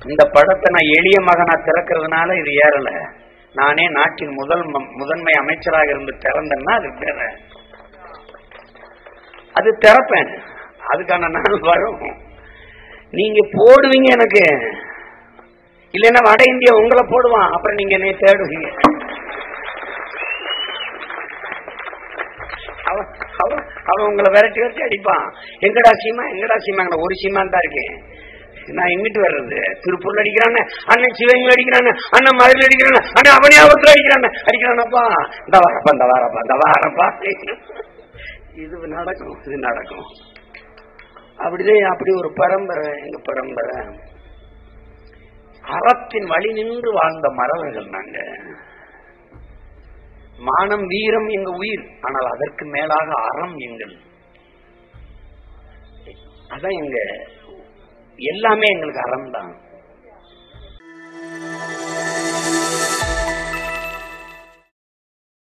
இந்த படத்தை நான் எளிய மகனா திறக்கிறதுனால இது ஏறல நானே நாட்டின் முதல் ம- முதன்மை அமைச்சராக இருந்து திறந்தேன்னா அது வேற அது திறப்பேன் அதுக்கான நாள் வரும் நீங்க போடுவீங்க எனக்கு இல்லைன்னா வட இந்தியா உங்களை போடுவான் அப்புறம் நீங்க என்னை தேடுவீங்க அவன் அவன் அவன் உங்களை விரட்டி விரட்டி அடிப்பான் எங்கடா சீமா எங்கடா சீமா ஒரு சீமான் தான் இருக்கேன் நான் எங்கிட்டு வர்றது திருப்பூர்ல அடிக்கிறானே அண்ணன் சிவகங்கை அடிக்கிறானே அண்ணன் மதுரை அடிக்கிறானே அண்ணன் அவனியாபுரத்துல அடிக்கிறானே அடிக்கிறானப்பா இந்த வாரப்பா இந்த வாரப்பா இந்த வாரப்பா இது நடக்கும் இது நடக்கும் அப்படிதான் அப்படி ஒரு பரம்பரை எங்க பரம்பரை அறத்தின் வழி நின்று வாழ்ந்த மறவர்கள் நாங்க மானம் வீரம் எங்க உயிர் ஆனால் அதற்கு மேலாக அறம் எங்கள் அதான் எங்க எல்லாமே எங்களுக்கு அறம் தான்